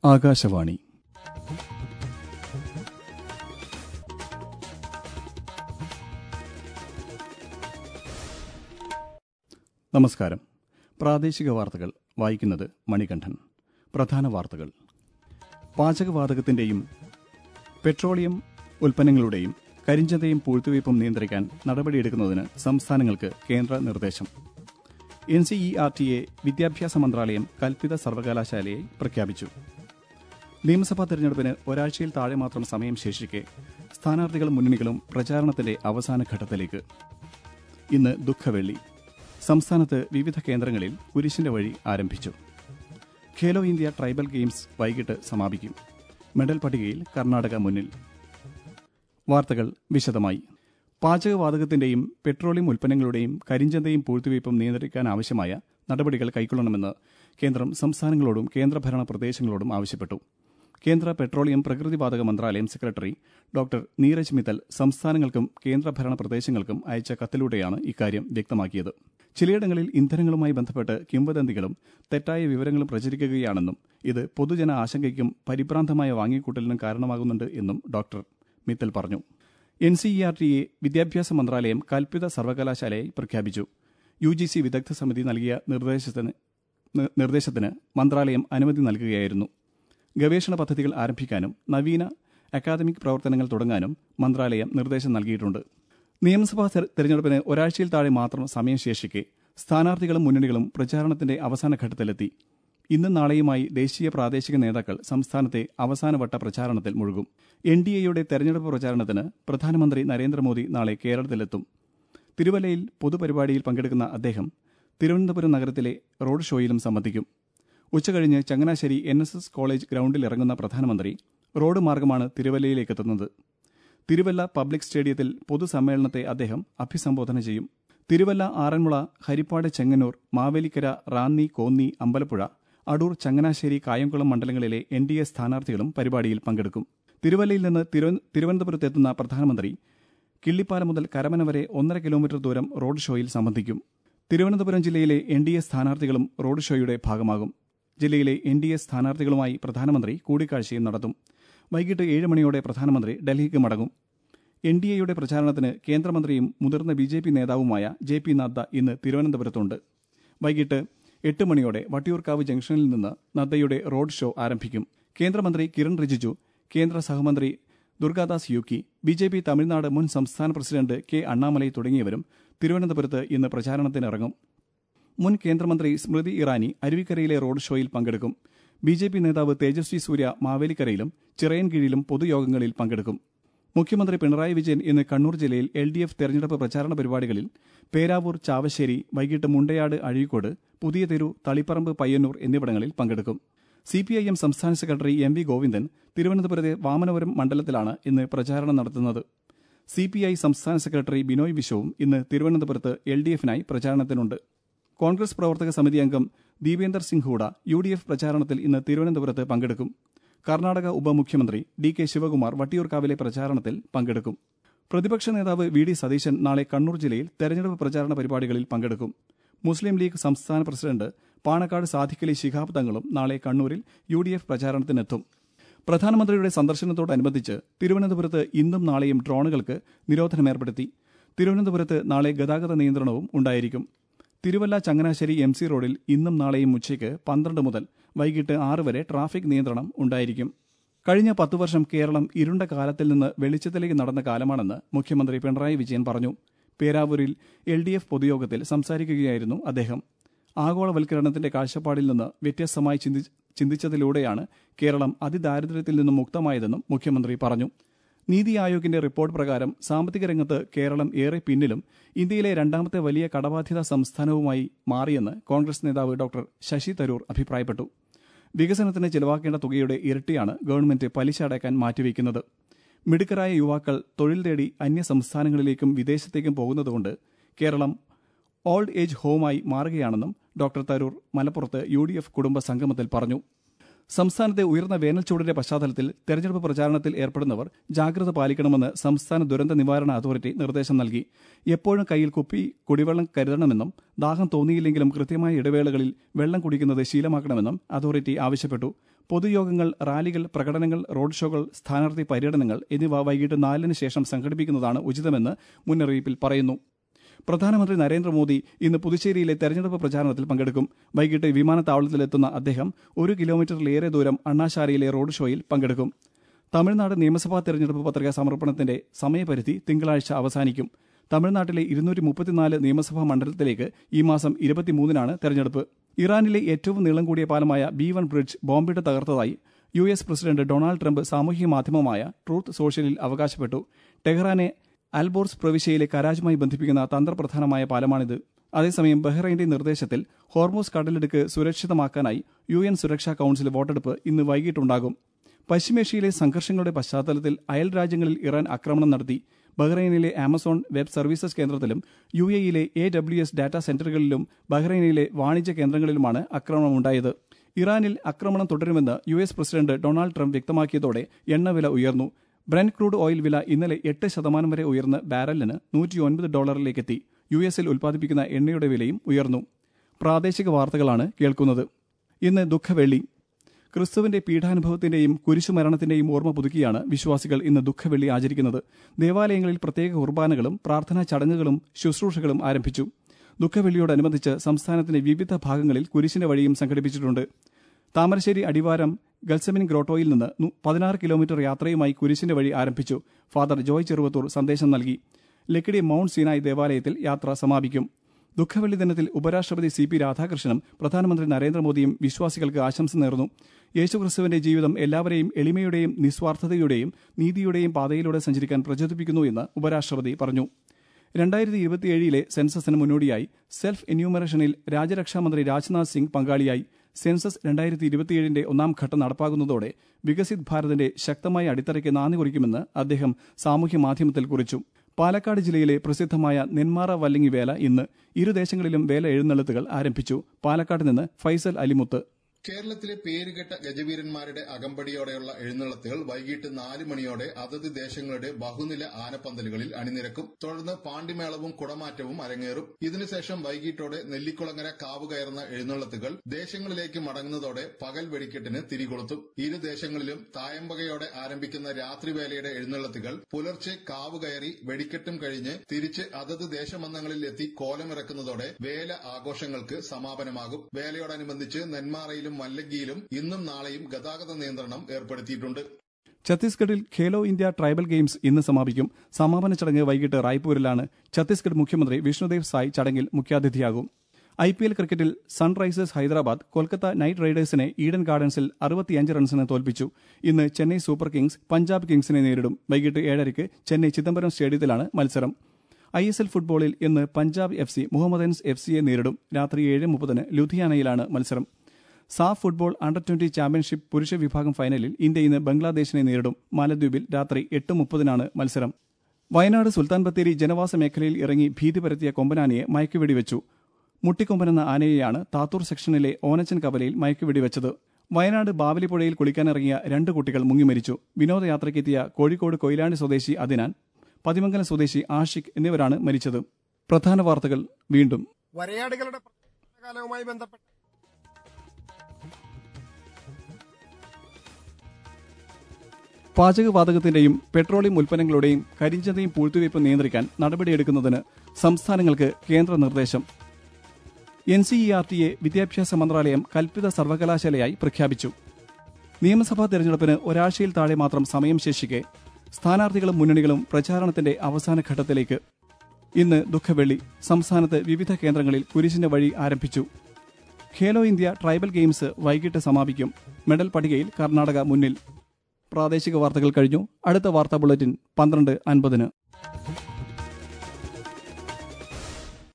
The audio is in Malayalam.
ആകാശവാണി നമസ്കാരം പ്രാദേശിക വാർത്തകൾ വായിക്കുന്നത് മണികണ്ഠൻ പ്രധാന വാർത്തകൾ പാചകവാതകത്തിന്റെയും പെട്രോളിയം ഉൽപ്പന്നങ്ങളുടെയും കരിഞ്ചന്തയും പൂഴ്ത്തിവയ്പും നിയന്ത്രിക്കാൻ നടപടിയെടുക്കുന്നതിന് സംസ്ഥാനങ്ങൾക്ക് കേന്ദ്ര നിർദ്ദേശം N C E R T എ വിദ്യാഭ്യാസ മന്ത്രാലയം കൽപ്പിത സർവകലാശാലയെ പ്രഖ്യാപിച്ചു നിയമസഭാ തെരഞ്ഞെടുപ്പിന് ഒരാഴ്ചയിൽ താഴെ മാത്രം സമയം ശേഷിക്കെ സ്ഥാനാർത്ഥികളും മുന്നണികളും പ്രചാരണത്തിന്റെ അവസാന ഘട്ടത്തിലേക്ക് ഇന്ന് ദുഃഖവെള്ളി സംസ്ഥാനത്ത് വിവിധ കേന്ദ്രങ്ങളിൽ കുരിശിന്റെ വഴി ആരംഭിച്ചു ഖേലോ ഇന്ത്യ ട്രൈബൽ ഗെയിംസ് വൈകിട്ട് സമാപിക്കും മെഡൽ പട്ടികയിൽ കർണാടക മുന്നിൽ വാർത്തകൾ വിശദമായി പാചകവാതകത്തിന്റെയും പെട്രോളിയം ഉൽപ്പന്നങ്ങളുടെയും കരിഞ്ചന്തയും പൂഴ്ത്തിവയ്പും നിയന്ത്രിക്കാൻ ആവശ്യമായ നടപടികൾ കൈക്കൊള്ളണമെന്ന് കേന്ദ്രം സംസ്ഥാനങ്ങളോടും കേന്ദ്രഭരണ പ്രദേശങ്ങളോടും ആവശ്യപ്പെട്ടു കേന്ദ്ര പെട്രോളിയം പ്രകൃതിവാതക മന്ത്രാലയം സെക്രട്ടറി ഡോക്ടർ നീരജ് മിത്തൽ സംസ്ഥാനങ്ങൾക്കും കേന്ദ്രഭരണ പ്രദേശങ്ങൾക്കും അയച്ച കത്തിലൂടെയാണ് ഇക്കാര്യം വ്യക്തമാക്കിയത് ചിലയിടങ്ങളിൽ ഇന്ധനങ്ങളുമായി ബന്ധപ്പെട്ട് കിംവദന്തികളും തെറ്റായ വിവരങ്ങളും പ്രചരിക്കുകയാണെന്നും ഇത് പൊതുജന ആശങ്കയ്ക്കും പരിഭ്രാന്തമായ വാങ്ങിക്കൂട്ടലിനും കാരണമാകുന്നുണ്ട് എന്നും ഡോക്ടർ മിത്തൽ പറഞ്ഞു N C E R T എ വിദ്യാഭ്യാസ മന്ത്രാലയം കൽപ്പിത സർവകലാശാലയെ പ്രഖ്യാപിച്ചു യു ജി സി വിദഗ്ധ സമിതി നൽകിയ നിർദ്ദേശത്തിന് നിർദ്ദേശത്തിന് മന്ത്രാലയം അനുമതി നൽകുകയായിരുന്നു ഗവേഷണ പദ്ധതികൾ ആരംഭിക്കാനും നവീന അക്കാദമിക് പ്രവർത്തനങ്ങൾ തുടങ്ങാനും മന്ത്രാലയം നിർദ്ദേശം നൽകിയിട്ടുണ്ട് നിയമസഭാ തെരഞ്ഞെടുപ്പിന് ഒരാഴ്ചയിൽ താഴെ മാത്രം സമയം ശേഷിക്കെ സ്ഥാനാർത്ഥികളും മുന്നണികളും പ്രചാരണത്തിന്റെ അവസാന ഘട്ടത്തിലെത്തി ഇന്നും നാളെയുമായി ദേശീയ പ്രാദേശിക നേതാക്കൾ സംസ്ഥാനത്തെ അവസാനവട്ട പ്രചാരണത്തിൽ മുഴുകും എൻ ഡി എയുടെ തെരഞ്ഞെടുപ്പ് പ്രചാരണത്തിന് പ്രധാനമന്ത്രി നരേന്ദ്രമോദി നാളെ കേരളത്തിലെത്തും തിരുവല്ലയിൽ പൊതുപരിപാടിയിൽ പങ്കെടുക്കുന്ന അദ്ദേഹം തിരുവനന്തപുരം നഗരത്തിലെ റോഡ് ഷോയിലും സംബന്ധിക്കും ഉച്ചകഴിഞ്ഞ് Changanassery N S S college ഗ്രൌണ്ടിൽ ഇറങ്ങുന്ന പ്രധാനമന്ത്രി റോഡ് മാർഗമാണ് തിരുവല്ലയിലേക്കെത്തുന്നത് തിരുവല്ല പബ്ലിക് സ്റ്റേഡിയത്തിൽ പൊതുസമ്മേളനത്തെ അദ്ദേഹം അഭിസംബോധന ചെയ്യും തിരുവല്ല ആറന്മുള ഹരിപ്പാട് ചെങ്ങന്നൂർ മാവേലിക്കര റാന്നി കോന്നി അമ്പലപ്പുഴ അടൂർ ചങ്ങനാശ്ശേരി കായംകുളം മണ്ഡലങ്ങളിലെ എൻ ഡി എ സ്ഥാനാർത്ഥികളും പരിപാടിയിൽ പങ്കെടുക്കും തിരുവല്ലയിൽ നിന്ന് തിരുവനന്തപുരത്തെത്തുന്ന പ്രധാനമന്ത്രി കിള്ളിപ്പാലം മുതൽ കരമന വരെ ഒന്നര കിലോമീറ്റർ ദൂരം റോഡ് ഷോയിൽ സംബന്ധിക്കും തിരുവനന്തപുരം ജില്ലയിലെ എൻ ഡി എ സ്ഥാനാർത്ഥികളും റോഡ് ഷോയുടെ ഭാഗമാകും ജില്ലയിലെ എൻ ഡി എ സ്ഥാനാർത്ഥികളുമായി പ്രധാനമന്ത്രി കൂടിക്കാഴ്ചയും നടത്തും വൈകിട്ട് ഏഴ് മണിയോടെ പ്രധാനമന്ത്രി ഡൽഹിക്ക് മടങ്ങും എൻ ഡി എയുടെ പ്രചാരണത്തിന് കേന്ദ്രമന്ത്രിയും മുതിർന്ന ബി ജെ പി നേതാവുമായ ജെ പി നദ്ദ ഇന്ന് തിരുവനന്തപുരത്തുണ്ട് വൈകിട്ട് എട്ട് മണിയോടെ വട്ടിയൂർക്കാവ് ജംഗ്ഷനിൽ നിന്ന് നദ്ദയുടെ റോഡ് ഷോ ആരംഭിക്കും കേന്ദ്രമന്ത്രി കിരൺ റിജിജു കേന്ദ്ര സഹമന്ത്രി Durgadas Uikey B J P Tamil Nadu മുൻ സംസ്ഥാന പ്രസിഡന്റ് കെ അണ്ണാമലൈ തുടങ്ങിയവരും തിരുവനന്തപുരത്ത് ഇന്ന് പ്രചാരണത്തിനിറങ്ങും മുൻ കേന്ദ്രമന്ത്രി സ്മൃതി ഇറാനി അരുവിക്കരയിലെ റോഡ് ഷോയിൽ പങ്കെടുക്കും ബി ജെ പി നേതാവ് തേജസ്വി സൂര്യ മാവേലിക്കരയിലും ചിറയൻകീഴിലും പൊതുയോഗങ്ങളിൽ പങ്കെടുക്കും മുഖ്യമന്ത്രി പിണറായി വിജയൻ ഇന്ന് കണ്ണൂർ ജില്ലയിൽ എൽ ഡി എഫ് തെരഞ്ഞെടുപ്പ് പ്രചാരണ പരിപാടികളിൽ പേരാവൂർ ചാവശ്ശേരി വൈകിട്ട് മുണ്ടയാട് അഴീക്കോട് പുതിയ തെരു തളിപ്പറമ്പ് പയ്യന്നൂർ എന്നിവിടങ്ങളിൽ പങ്കെടുക്കും സി പി ഐ എം സംസ്ഥാന സെക്രട്ടറി എം വി ഗോവിന്ദൻ തിരുവനന്തപുരത്തെ വാമനപുരം മണ്ഡലത്തിലാണ് ഇന്ന് പ്രചാരണം നടത്തുന്നത് സി പി ഐ സംസ്ഥാന സെക്രട്ടറി ബിനോയ് വിശ്വവും ഇന്ന് തിരുവനന്തപുരത്ത് എൽ ഡി എഫിനായി പ്രചാരണത്തിനുണ്ട് കോൺഗ്രസ് പ്രവർത്തക സമിതി അംഗം Deepender Singh Hooda U D F പ്രചാരണത്തിൽ ഇന്ന് തിരുവനന്തപുരത്ത് പങ്കെടുക്കും കർണാടക ഉപമുഖ്യമന്ത്രി ഡി കെ ശിവകുമാർ വട്ടിയൂർക്കാവിലെ പ്രചാരണത്തിൽ പങ്കെടുക്കും പ്രതിപക്ഷ നേതാവ് വി ഡി സതീശൻ നാളെ കണ്ണൂർ ജില്ലയിൽ തെരഞ്ഞെടുപ്പ് പ്രചാരണ പരിപാടികളിൽ പങ്കെടുക്കും മുസ്ലിം ലീഗ് സംസ്ഥാന പ്രസിഡന്റ് പാണക്കാട് സാധിക്കലി ശിഹാബ് തങ്ങളും നാളെ കണ്ണൂരിൽ യു ഡി എഫ് പ്രചാരണത്തിനെത്തും പ്രധാനമന്ത്രിയുടെ സന്ദർശനത്തോടനുബന്ധിച്ച് തിരുവനന്തപുരത്ത് ഇന്നും നാളെയും ഡ്രോണുകൾക്ക് നിരോധനം ഏർപ്പെടുത്തി തിരുവനന്തപുരത്ത് നാളെ ഗതാഗത നിയന്ത്രണവും ഉണ്ടായിരിക്കും തിരുവല്ല ചങ്ങനാശ്ശേരി എം സി റോഡിൽ ഇന്നും നാളെയും ഉച്ചയ്ക്ക് പന്ത്രണ്ട് മുതൽ വൈകിട്ട് ആറ് വരെ ട്രാഫിക് നിയന്ത്രണം ഉണ്ടായിരിക്കും കഴിഞ്ഞ പത്തു വർഷം കേരളം ഇരുണ്ട കാലത്തിൽ നിന്ന് വെളിച്ചത്തിലേക്ക് നടന്ന കാലമാണെന്ന് മുഖ്യമന്ത്രി പിണറായി വിജയൻ പറഞ്ഞു പേരാവൂരിൽ എൽ ഡി എഫ് പൊതുയോഗത്തിൽ സംസാരിക്കുകയായിരുന്നു അദ്ദേഹം ആഗോളവൽക്കരണത്തിന്റെ കാഴ്ചപ്പാടിൽ നിന്ന് വ്യത്യസ്തമായി ചിന്തിച്ചതിലൂടെയാണ് കേരളം അതിദാരിദ്ര്യത്തിൽ നിന്നും മുക്തമായതെന്നും മുഖ്യമന്ത്രി പറഞ്ഞു നീതി ആയോഗിന്റെ റിപ്പോർട്ട് പ്രകാരം സാമ്പത്തിക രംഗത്ത് കേരളം ഏറെ പിന്നിലും ഇന്ത്യയിലെ രണ്ടാമത്തെ വലിയ കടബാധ്യതാ സംസ്ഥാനവുമായി മാറിയെന്ന് കോൺഗ്രസ് നേതാവ് ഡോക്ടർ ശശി തരൂർ അഭിപ്രായപ്പെട്ടു വികസനത്തിന് ചിലവാക്കേണ്ട തുകയുടെ ഇരട്ടിയാണ് ഗവൺമെന്റ് പലിശ അടയ്ക്കാൻ മാറ്റിവെക്കുന്നത് മിടുക്കരായ യുവാക്കൾ തൊഴിൽ തേടി അന്യ സംസ്ഥാനങ്ങളിലേക്കും വിദേശത്തേക്കും പോകുന്നതുകൊണ്ട് കേരളം ഓൾഡ് ഏജ് ഹോമായി മാറുകയാണെന്നും ഡോക്ടർ തരൂർ മലപ്പുറത്ത് യു ഡി എഫ് കുടുംബ സംഗമത്തിൽ പറഞ്ഞു സംസ്ഥാനത്തെ ഉയർന്ന വേനൽച്ചൂടിന്റെ പശ്ചാത്തലത്തിൽ തെരഞ്ഞെടുപ്പ് പ്രചാരണത്തിൽ ഏർപ്പെടുന്നവർ ജാഗ്രത പാലിക്കണമെന്ന് സംസ്ഥാന ദുരന്ത നിവാരണ അതോറിറ്റി നിർദ്ദേശം നൽകി എപ്പോഴും കയ്യിൽ കുപ്പി കുടിവെള്ളം കരുതണമെന്നും ദാഹം തോന്നിയില്ലെങ്കിലും കൃത്യമായ ഇടവേളകളിൽ വെള്ളം കുടിക്കുന്നത് ശീലമാക്കണമെന്നും അതോറിറ്റി ആവശ്യപ്പെട്ടു പൊതുയോഗങ്ങൾ റാലികൾ പ്രകടനങ്ങൾ റോഡ് ഷോകൾ സ്ഥാനാർത്ഥി പര്യടനങ്ങൾ എന്നിവ വൈകിട്ട് നാലിന് ശേഷം സംഘടിപ്പിക്കുന്നതാണ് ഉചിതമെന്ന് മുന്നറിയിപ്പിൽ പറയുന്നു പ്രധാനമന്ത്രി നരേന്ദ്രമോദി ഇന്ന് പുതുച്ചേരിയിലെ തെരഞ്ഞെടുപ്പ് പ്രചാരണത്തിൽ പങ്കെടുക്കും വൈകിട്ട് വിമാനത്താവളത്തിലെത്തുന്ന അദ്ദേഹം ഒരു കിലോമീറ്ററിലേറെ ദൂരം അണ്ണാശാലയിലെ റോഡ് ഷോയിൽ പങ്കെടുക്കും തമിഴ്നാട് നിയമസഭാ തെരഞ്ഞെടുപ്പ് പത്രിക സമർപ്പണത്തിന്റെ സമയപരിധി തിങ്കളാഴ്ച അവസാനിക്കും തമിഴ്നാട്ടിലെ ഇരുന്നൂറ്റി മുപ്പത്തിനാല് നിയമസഭാ മണ്ഡലത്തിലേക്ക് ഈ മാസം ഇരുപത്തിമൂന്നിനാണ് തെരഞ്ഞെടുപ്പ് ഇറാനിലെ ഏറ്റവും നീളം കൂടിയ പാലമായ ബി വൺ ബ്രിഡ്ജ് ബോംബിട്ട് തകർത്തതായി U S president Donald Trump സാമൂഹിക മാധ്യമമായ ട്രൂത്ത് സോഷ്യലിൽ അവകാശപ്പെട്ടു ടെഹ്റാനെ അൽബോർസ് പ്രവിശ്യയിലെ കരാജുമായി ബന്ധിപ്പിക്കുന്ന തന്ത്രപ്രധാനമായ പാലമാണിത് അതേസമയം ബഹ്റൈന്റെ നിർദ്ദേശത്തിൽ ഹോർമോസ് കടലിടുക്ക് സുരക്ഷിതമാക്കാനായി യു എൻ സുരക്ഷാ കൌൺസിൽ വോട്ടെടുപ്പ് ഇന്ന് വൈകിട്ടുണ്ടാകും പശ്ചിമേഷ്യയിലെ സംഘർഷങ്ങളുടെ പശ്ചാത്തലത്തിൽ അയൽ രാജ്യങ്ങളിൽ ഇറാൻ ആക്രമണം നടത്തി ബഹ്റൈനിലെ ആമസോൺ വെബ് സർവീസസ് കേന്ദ്രത്തിലും യു എയിലെ എ ഡബ്ല്യു എസ് ഡാറ്റാ സെന്ററുകളിലും ബഹ്റൈനിലെ വാണിജ്യ കേന്ദ്രങ്ങളിലുമാണ് ആക്രമണമുണ്ടായത് ഇറാനിൽ ആക്രമണം തുടരുമെന്ന് U S president Donald Trump വ്യക്തമാക്കിയതോടെ എണ്ണവില ഉയർന്നു ബ്രന്റ് ക്രൂഡ് ഓയിൽ വില ഇന്നലെ എട്ട് ശതമാനം വരെ ഉയർന്ന് ബാരലിന് നൂറ്റിയൊൻപത് ഡോളറിലേക്കെത്തി യു എസിൽ ഉൽപ്പാദിപ്പിക്കുന്ന എണ്ണയുടെ വിലയും ഉയർന്നു പ്രാദേശിക വാർത്തകളാണ് കേൾക്കുന്നത് ഇന്ന് ദുഃഖവെള്ളി ക്രിസ്തുവിന്റെ പീഠാനുഭവത്തിന്റെയും കുരിശുമരണത്തിന്റെയും ഓർമ്മ പുതുക്കിയാണ് വിശ്വാസികൾ ഇന്ന് ദുഃഖവെള്ളി ആചരിക്കുന്നത് ദേവാലയങ്ങളിൽ പ്രത്യേക കുർബാനകളും പ്രാർത്ഥനാ ചടങ്ങുകളും ശുശ്രൂഷകളും ആരംഭിച്ചു ദുഃഖവെള്ളിയോടനുബന്ധിച്ച് സംസ്ഥാനത്തിന്റെ വിവിധ ഭാഗങ്ങളിൽ കുരിശിന്റെ വഴിയും സംഘടിപ്പിച്ചിട്ടുണ്ട് താമരശ്ശേരി അടിവാരം ഗൾസമിൻ ഗ്രോട്ടോയിൽ നിന്ന് നു- പതിനാറ് കിലോമീറ്റർ യാത്രയുമായി കുരിശിന്റെ വഴി ആരംഭിച്ചു ഫാദർ ജോയ് ചെറുവത്തൂർ സന്ദേശം നൽകി ലക്കിടി മൌണ്ട് സീനായ് ദേവാലയത്തിൽ യാത്ര സമാപിക്കും ദുഃഖവെള്ളി ദിനത്തിൽ ഉപരാഷ്ട്രപതി സി പി രാധാകൃഷ്ണനും പ്രധാനമന്ത്രി നരേന്ദ്രമോദിയും വിശ്വാസികൾക്ക് ആശംസ നേർന്നു യേശുക്രിസ്തുവിന്റെ ജീവിതം എല്ലാവരെയും എളിമയുടെയും നിസ്വാർത്ഥതയുടെയും നീതിയുടെയും പാതയിലൂടെ സഞ്ചരിക്കാൻ പ്രചോദിപ്പിക്കുന്നു എന്ന് ഉപരാഷ്ട്രപതി പറഞ്ഞു രണ്ടായിരത്തി ഇരുപത്തിയേഴിലെ സെൻസസിന് മുന്നോടിയായി സെൽഫ് എന്യൂമറേഷനിൽ രാജ്യരക്ഷാമന്ത്രി രാജ്നാഥ് സിംഗ് പങ്കാളിയായി സെൻസസ് രണ്ടായിരത്തി ഇരുപത്തിയേഴിന്റെ ഒന്നാം ഘട്ടം നടപ്പാകുന്നതോടെ വികസിത് ഭാരതിന്റെ ശക്തമായ അടിത്തറയ്ക്ക് നാന്ദി കുറിക്കുമെന്ന് അദ്ദേഹം സാമൂഹ്യ മാധ്യമത്തിൽ കുറിച്ചു പാലക്കാട് ജില്ലയിലെ പ്രസിദ്ധമായ നെന്മാറ വല്ലിങ്ങി വേല ഇന്ന് ഇരു ദേശങ്ങളിലും വേല എഴുന്നള്ളത്തുകൾ ആരംഭിച്ചു പാലക്കാട് നിന്ന് ഫൈസൽ അലിമുത്ത് കേരളത്തിലെ പേരുകെട്ട ഗജവീരന്മാരുടെ അകമ്പടിയോടെയുള്ള എഴുന്നള്ളത്തുകൾ വൈകിട്ട് നാല് മണിയോടെ അതത് ദേശങ്ങളുടെ ബഹുനില ആനപ്പന്തലുകളിൽ അണിനിരക്കും തുടർന്ന് പാണ്ടിമേളവും കുടമാറ്റവും അരങ്ങേറും ഇതിനുശേഷം വൈകിട്ടോടെ നെല്ലിക്കുളങ്ങര കാവ് കയറുന്ന എഴുന്നള്ളത്തുകൾ ദേശങ്ങളിലേക്ക് മടങ്ങുന്നതോടെ പകൽ വെടിക്കെട്ടിന് തിരികൊളുത്തും ഇരു ദേശങ്ങളിലും തായമ്പകയോടെ ആരംഭിക്കുന്ന രാത്രിവേലയുടെ എഴുന്നള്ളത്തുകൾ പുലർച്ചെ കാവ് കയറി വെടിക്കെട്ടും കഴിഞ്ഞ് തിരിച്ച് അതത് ദേശമന്നങ്ങളിൽ എത്തി കോലമിറക്കുന്നതോടെ വേല ആഘോഷങ്ങൾക്ക് സമാപനമാകും വേലയോടനുബന്ധിച്ച് നെന്മാറയിലും മല്ലങ്കിയിലും ഇന്നും നാളെയും ഗതാഗത നിയന്ത്രണം ഏർപ്പെടുത്തിയിട്ടുണ്ട് ഛത്തീസ്ഗഡിൽ ഖേലോ ഇന്ത്യ ട്രൈബൽ ഗെയിംസ് ഇന്ന് സമാപിക്കും സമാപന ചടങ്ങ് വൈകിട്ട് റായ്പൂരിലാണ് ഛത്തീസ്ഗഡ് മുഖ്യമന്ത്രി വിഷ്ണുദേവ് സായ് ചടങ്ങിൽ മുഖ്യാതിഥിയാകും ഐ പി എൽ ക്രിക്കറ്റിൽ സൺറൈസേഴ്സ് ഹൈദരാബാദ് കൊൽക്കത്ത നൈറ്റ് റൈഡേഴ്സിനെ ഈഡൻ ഗാർഡൻസിൽ അറുപത്തിയഞ്ച് റൺസിന് തോൽപ്പിച്ചു ഇന്ന് ചെന്നൈ സൂപ്പർ കിങ്സ് പഞ്ചാബ് കിങ്സിനെ നേരിടും വൈകിട്ട് ഏഴരയ്ക്ക് ചെന്നൈ ചിദംബരം സ്റ്റേഡിയത്തിലാണ് മത്സരം ഐ എസ് എൽ ഫുട്ബോളിൽ ഇന്ന് Punjab F C Mohammedans F സിയെ നേരിടും രാത്രി ഏഴ് മുപ്പതിന് ലുധിയാനയിലാണ് മത്സരം SAFF football under twenty championship പുരുഷ വിഭാഗം ഫൈനലിൽ ഇന്ത്യ ഇന്ന് ബംഗ്ലാദേശിനെ നേരിടും മാലദ്വീപിൽ രാത്രി എട്ട് മുപ്പതിനാണ് മത്സരം വയനാട് സുൽത്താൻ ബത്തേരി ജനവാസ മേഖലയിൽ ഇറങ്ങി ഭീതി പരത്തിയ കൊമ്പനാനയെ മയക്കുവെടിവെച്ചു മുട്ടിക്കൊമ്പനെന്ന ആനയെയാണ് താത്തൂർ സെക്ഷനിലെ ഓനച്ചൻ കവലയിൽ മയക്കുവെടിവെച്ചത് വയനാട് ബാവലിപ്പുഴയിൽ കുളിക്കാനിറങ്ങിയ രണ്ട് കുട്ടികൾ മുങ്ങിമരിച്ചു വിനോദയാത്രയ്ക്കെത്തിയ കോഴിക്കോട് കൊയിലാണ്ടി സ്വദേശി അതിനാൻ പതിമംഗലം സ്വദേശി ആഷിഖ് എന്നിവരാണ് മരിച്ചത് പ്രധാന വാർത്തകൾ വീണ്ടും വരയാടുകളുടെ കാലവുമായി ബന്ധപ്പെട്ട് പാചകവാതകത്തിന്റെയും പെട്രോളിയം ഉൽപ്പന്നങ്ങളുടെയും കരിഞ്ചന്തയും പൂഴ്ത്തിവയ്പും നിയന്ത്രിക്കാൻ നടപടിയെടുക്കുന്നതിന് സംസ്ഥാനങ്ങൾക്ക് കേന്ദ്ര നിർദ്ദേശം എൻ സി ഇ ആർ ടിയെ വിദ്യാഭ്യാസ മന്ത്രാലയം കൽപ്പിത സർവകലാശാലയായി പ്രഖ്യാപിച്ചു നിയമസഭാ തെരഞ്ഞെടുപ്പിന് ഒരാഴ്ചയിൽ താഴെ മാത്രം സമയം ശേഷിക്കെ സ്ഥാനാർത്ഥികളും മുന്നണികളും പ്രചാരണത്തിന്റെ അവസാന ഘട്ടത്തിലേക്ക് ഇന്ന് ദുഃഖവെള്ളി സംസ്ഥാനത്ത് വിവിധ കേന്ദ്രങ്ങളിൽ കുരിശിന്റെ വഴി ആരംഭിച്ചു ഖേലോ ഇന്ത്യ ട്രൈബൽ ഗെയിംസ് വൈകിട്ട് സമാപിക്കും മെഡൽ പട്ടികയിൽ കർണാടക മുന്നിൽ പ്രാദേശിക വാർത്തകൾ കഴിഞ്ഞു അടുത്ത വാർത്താ ബുള്ളറ്റിൻ പന്ത്രണ്ട് അൻപതിന്